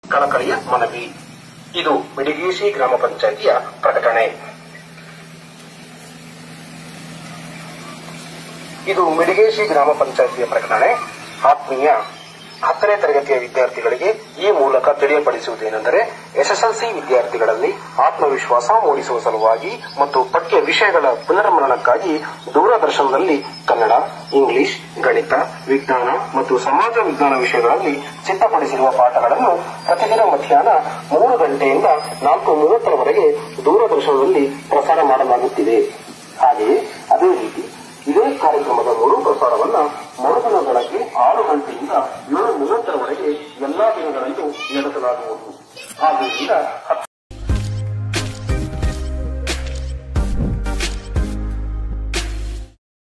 ಕಳಕಳಿಯ ಮನವಿ ಇದು ಮಿಡಿಗೇಶಿ ಗ್ರಾಮ ಪಂಚಾಯಿತಿಯ ಪ್ರಕಟಣೆ ಇದು ಮಿಡಿಗೇಶಿ ಗ್ರಾಮ ಪಂಚಾಯಿತಿಯ ಪ್ರಕಟಣೆ ಆತ್ಮೀಯ ಹತ್ತನೇ ತರಗತಿಯ ವಿದ್ಯಾರ್ಥಿಗಳಿಗೆ ಈ ಮೂಲಕ ತಿಳಿಯಪಡಿಸುವುದೇನೆಂದರೆ ಎಸ್ಎಸ್ಎಲ್ಸಿ ವಿದ್ಯಾರ್ಥಿಗಳಲ್ಲಿ ಆತ್ಮವಿಶ್ವಾಸ ಮೂಡಿಸುವ ಸಲುವಾಗಿ ಮತ್ತು ಪಠ್ಯ ವಿಷಯಗಳ ಪುನರ್ಮನನಕ್ಕಾಗಿ ದೂರದರ್ಶನದಲ್ಲಿ ಕನ್ನಡ ಇಂಗ್ಲಿಷ್ ಗಣಿತ ವಿಜ್ಞಾನ ಮತ್ತು ಸಮಾಜ ವಿಜ್ಞಾನ ವಿಷಯಗಳಲ್ಲಿ ಸಿದ್ಧಪಡಿಸಿರುವ ಪಾಠಗಳನ್ನು ಪ್ರತಿದಿನ ಮಧ್ಯಾಹ್ನ ಮೂರು ಗಂಟೆಯಿಂದ ನಾಲ್ಕು ಮೂವತ್ತರವರೆಗೆ ದೂರದರ್ಶನದಲ್ಲಿ ಪ್ರಸಾರ ಮಾಡಲಾಗುತ್ತಿದೆ ಹಾಗೆಯೇ ಅದೇ ರೀತಿ ಇದೇ ಕಾರ್ಯಕ್ರಮದ ಮರು ಪ್ರಸಾರವನ್ನ ಮರುದಿನ ಬೆಳಗ್ಗೆ ಆರು ಗಂಟೆಯಿಂದ ಏಳು ಮೂವತ್ತರವರೆಗೆ ಎಲ್ಲಾ ದಿನಗಳಲ್ಲೂ ನಡೆಸಲಾಗುವುದು ಆದ್ದರಿಂದ